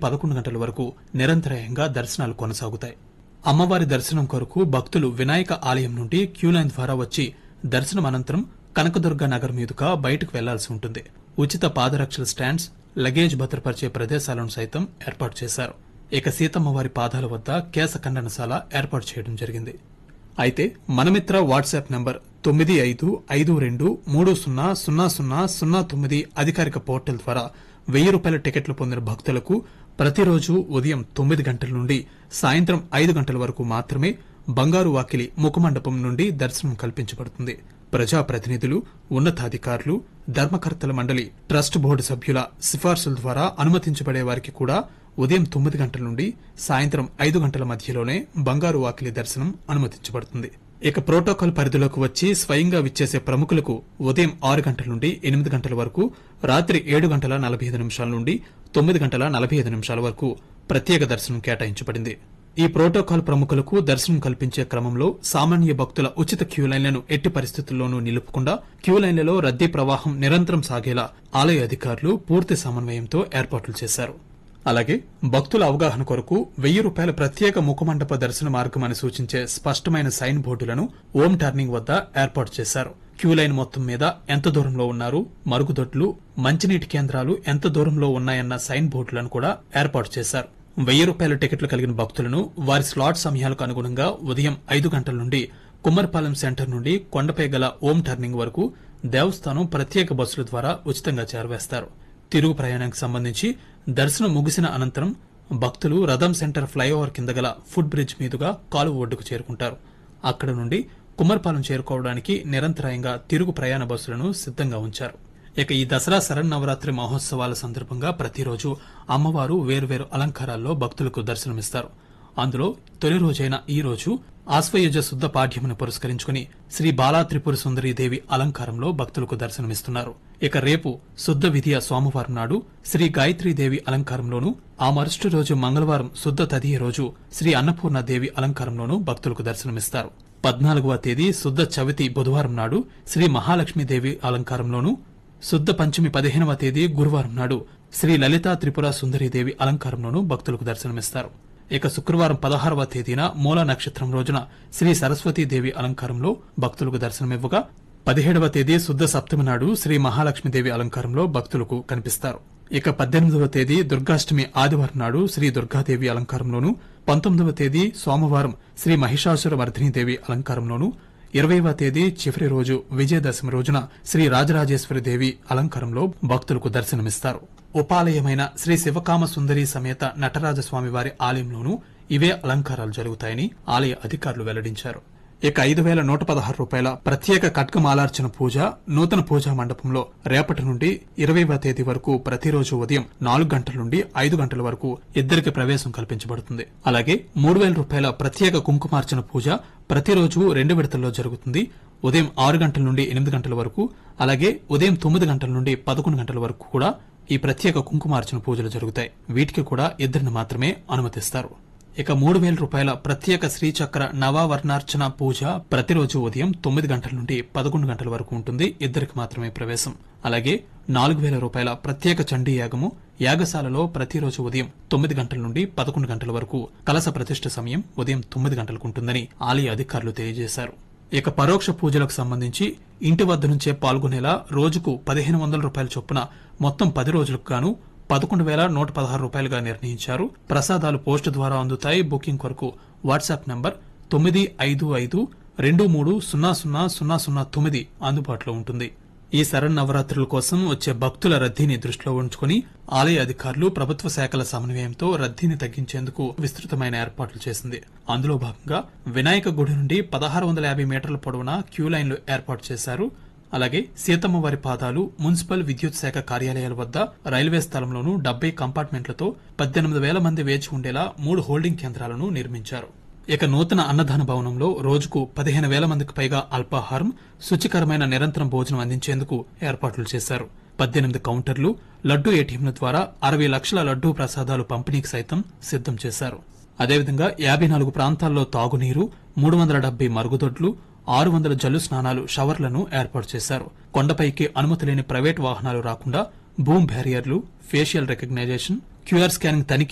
పదకొండు గంటల వరకు నిరంతరాయంగా దర్శనాలు కొనసాగుతాయి అమ్మవారి దర్శనం కొరకు భక్తులు వినాయక ఆలయం నుండి క్యూలైన్ ద్వారా వచ్చి దర్శనం అనంతరం కనకదుర్గ నగర్ మీదుగా బయటకు వెళ్లాల్సి ఉంటుంది ఉచిత పాదరక్షల స్టాండ్స్ లగేజ్ భద్రపరిచే ప్రదేశాలను సైతం ఏర్పాటు చేశారు ఇక సీతమ్మవారి పాదాల వద్ద కేశ ఖండనశాల ఏర్పాటు చేయడం జరిగింది అయితే మనమిత్ర వాట్సాప్ నంబర్ తొమ్మిది ఐదు ఐదు రెండు మూడు సున్నా సున్నా సున్నా సున్నా తొమ్మిది అధికారిక పోర్టల్ ద్వారా వెయ్యి రూపాయల టికెట్లు పొందిన భక్తులకు ప్రతిరోజు ఉదయం తొమ్మిది గంటల నుండి సాయంత్రం ఐదు గంటల వరకు మాత్రమే బంగారు వాకిలి ముఖమండపం నుండి దర్శనం కల్పించబడుతుంది ప్రజాప్రతినిధులు ఉన్నతాధికారులు ధర్మకర్తల మండలి ట్రస్ట్ బోర్డు సభ్యుల సిఫార్సుల ద్వారా అనుమతించబడే వారికి కూడా ఉదయం తొమ్మిది గంటల నుండి సాయంత్రం ఐదు గంటల మధ్యలోనే బంగారు వాకిలి దర్శనం అనుమతించబడుతుంది ఇక ప్రోటోకాల్ పరిధిలోకి వచ్చి స్వయంగా విచ్చేసే ప్రముఖులకు ఉదయం ఆరు గంటల నుండి ఎనిమిది గంటల వరకు రాత్రి ఏడు గంటల నలభై ఐదు నిమిషాల నుండి తొమ్మిది గంటల నలభై ఐదు నిమిషాల వరకు ప్రత్యేక దర్శనం కేటాయించబడింది ఈ ప్రోటోకాల్ ప్రముఖులకు దర్శనం కల్పించే క్రమంలో సామాన్య భక్తుల ఉచిత క్యూ లైన్లను ఎట్టి పరిస్థితుల్లోనూ నిలుపకుండా క్యూ లైన్లలో రద్దీ ప్రవాహం నిరంతరం సాగేలా ఆలయ అధికారులు పూర్తి సమన్వయంతో ఏర్పాట్లు చేశారు అలాగే భక్తుల అవగాహన కొరకు వెయ్యి రూపాయల ప్రత్యేక ముఖమండప దర్శన మార్గం అని సూచించే స్పష్టమైన సైన్ బోర్డులను ఓం టర్నింగ్ వద్ద ఏర్పాటు చేశారు క్యూ లైన్ మొత్తం మీద ఎంత దూరంలో ఉన్నారు మరుగుదొడ్లు మంచినీటి కేంద్రాలు ఎంత దూరంలో ఉన్నాయన్న సైన్ బోర్డులను కూడా ఏర్పాటు చేశారు వెయ్యి రూపాయల టికెట్లు కలిగిన భక్తులను వారి స్లాట్ సమయాలకు అనుగుణంగా ఉదయం ఐదు గంటల నుండి కుమ్మర్పాలెం సెంటర్ నుండి కొండపై గల ఓం టర్నింగ్ వరకు దేవస్థానం ప్రత్యేక బస్సుల ద్వారా ఉచితంగా చేరవేస్తారు తిరుగు ప్రయాణానికి సంబంధించి దర్శనం ముగిసిన అనంతరం భక్తులు రథం సెంటర్ ఫ్లైఓవర్ కింద గల ఫుట్ బ్రిడ్జ్ మీదుగా కాలువ ఒడ్డుకు చేరుకుంటారు అక్కడ నుండి కుమ్మర్పాలెం చేరుకోవడానికి నిరంతరాయంగా తిరుగు ప్రయాణ బస్సులను సిద్ధంగా ఉంచారు ఇక ఈ దసరా శరన్నవరాత్రి మహోత్సవాల సందర్భంగా ప్రతిరోజు అమ్మవారు వేర్వేరు అలంకారాల్లో భక్తులకు దర్శనమిస్తారు అందులో తొలి రోజైన ఈ రోజు ఆశ్వయుజ శుద్ధ పాఠ్యమును పురస్కరించుకుని శ్రీ బాలా త్రిపుర సుందరీదేవి అలంకారంలో భక్తులకు దర్శనమిస్తున్నారు ఇక రేపు శుద్ధ విధియ సోమవారం నాడు శ్రీ గాయత్రీదేవి అలంకారంలోను ఆ మరుసటి రోజు మంగళవారం శుద్ధ తదియ రోజు శ్రీ అన్నపూర్ణాదేవి అలంకారంలోను భక్తులకు దర్శనమిస్తారు పద్నాలుగవ తేదీ శుద్ధ చవితి బుధవారం నాడు శ్రీ మహాలక్ష్మీదేవి అలంకారంలోను శుద్ధ పంచమి పదిహేనవ తేదీ గురువారం నాడు శ్రీ లలితా త్రిపుర సుందరీదేవి అలంకారంలోను భక్తులకు దర్శనమిస్తారు ఇక శుక్రవారం పదహారవ తేదీన మూల నక్షత్రం రోజున శ్రీ సరస్వతీదేవి అలంకారంలో భక్తులకు దర్శనమివ్వగా పదిహేడవ తేదీ శుద్ధ సప్తమి నాడు శ్రీ మహాలక్ష్మీదేవి అలంకారంలో భక్తులకు కనిపిస్తారు ఇక పద్దెనిమిదవ తేదీ దుర్గాష్టమి ఆదివారం నాడు శ్రీ దుర్గాదేవి అలంకారంలోను పంతొమ్మిదవ తేదీ సోమవారం శ్రీ మహిషాసుర వర్ధినీదేవి అలంకారంలోను ఇరవైవ తేదీ చివరి రోజు విజయదశమి రోజున శ్రీ రాజరాజేశ్వరి దేవి అలంకారంలో భక్తులకు దర్శనమిస్తారు ఉపాలయమైన శ్రీ శివకామ సుందరి సమేత నటరాజస్వామి వారి ఆలయంలోనూ ఇవే అలంకారాలు జరుగుతాయని ఆలయ అధికారులు వెల్లడించారు ఇక ఐదు వేల నూట పదహారు రూపాయల ప్రత్యేక ఖడ్గమాలార్చన పూజ నూతన పూజా మండపంలో రేపటి నుండి ఇరవైవ తేదీ వరకు ప్రతిరోజు ఉదయం నాలుగు గంటల నుండి ఐదు గంటల వరకు ఇద్దరికి ప్రవేశం కల్పించబడుతుంది అలాగే మూడు వేల రూపాయల ప్రత్యేక కుంకుమార్చన పూజ ప్రతిరోజు రెండు విడతల్లో జరుగుతుంది ఉదయం ఆరు గంటల నుండి ఎనిమిది గంటల వరకు అలాగే ఉదయం తొమ్మిది గంటల నుండి పదకొండు గంటల వరకు కూడా ఈ ప్రత్యేక కుంకుమార్చన పూజలు జరుగుతాయి వీటికి కూడా ఇద్దరిని మాత్రమే అనుమతిస్తారు ఇక మూడు వేల రూపాయల ప్రత్యేక శ్రీచక్ర నవావర్ణార్చన పూజ ప్రతిరోజు ఉదయం తొమ్మిది గంటల నుండి పదకొండు గంటల వరకు ఉంటుంది ఇద్దరికి మాత్రమే ప్రవేశం అలాగే నాలుగు వేల రూపాయల ప్రత్యేక చండీ యాగము యాగశాలలో ప్రతిరోజు ఉదయం తొమ్మిది గంటల నుండి పదకొండు గంటల వరకు కలస ప్రతిష్ఠ సమయం ఉదయం తొమ్మిది గంటలకు ఉంటుందని ఆలయ అధికారులు తెలియజేశారు ఇక పరోక్ష పూజలకు సంబంధించి ఇంటి వద్ద నుంచే పాల్గొనేలా రోజుకు పదిహేను వందల రూపాయల చొప్పున మొత్తం పది రోజులకు గాను పదకొండు వేల నూట పదహారు రూపాయలుగా నిర్ణయించారు ప్రసాదాలు పోస్టు ద్వారా అందుతాయి బుకింగ్ కొరకు వాట్సాప్ నంబర్ తొమ్మిది ఐదు ఐదు రెండు మూడు సున్నా సున్నా సున్నా సున్నా తొమ్మిది అందుబాటులో ఉంటుంది ఈ శరన్నవరాత్రుల కోసం వచ్చే భక్తుల రద్దీని దృష్టిలో ఉంచుకుని ఆలయ అధికారులు ప్రభుత్వ శాఖల సమన్వయంతో రద్దీని తగ్గించేందుకు విస్తృతమైన ఏర్పాట్లు చేసింది అందులో భాగంగా వినాయక గుడి నుండి పదహారు వందల యాభై మీటర్ల పొడవున క్యూ లైన్లు ఏర్పాటు చేశారు అలాగే సీతమ్మ వారి పాదాలు మున్సిపల్ విద్యుత్ శాఖ కార్యాలయాల వద్ద రైల్వే స్థలంలోనూ డెబ్బై కంపార్ట్మెంట్లతో పద్దెనిమిది వేల మంది వేచి ఉండేలా మూడు హోల్డింగ్ కేంద్రాలను నిర్మించారు ఇక నూతన అన్నదాన భవనంలో రోజుకు పదిహేను వేల మందికి పైగా అల్పాహారం శుచికరమైన నిరంతరం భోజనం అందించేందుకు ఏర్పాట్లు చేశారు పద్దెనిమిది కౌంటర్లు లడ్డూ ఏటీఎంల ద్వారా అరవై లక్షల లడ్డూ ప్రసాదాలు పంపిణీకి సైతం సిద్దం చేశారు అదేవిధంగా యాభై నాలుగు ప్రాంతాల్లో తాగునీరు మూడు వందల డెబ్బై మరుగుదొడ్లు ఆరు వందల జల్లు స్నానాలు షవర్లను ఏర్పాటు చేశారు కొండపైకి అనుమతి లేని ప్రైవేట్ వాహనాలు రాకుండా బూమ్ బ్యారియర్లు ఫేషియల్ రికగ్నైజేషన్ క్యూఆర్ స్కానింగ్ తనిఖీ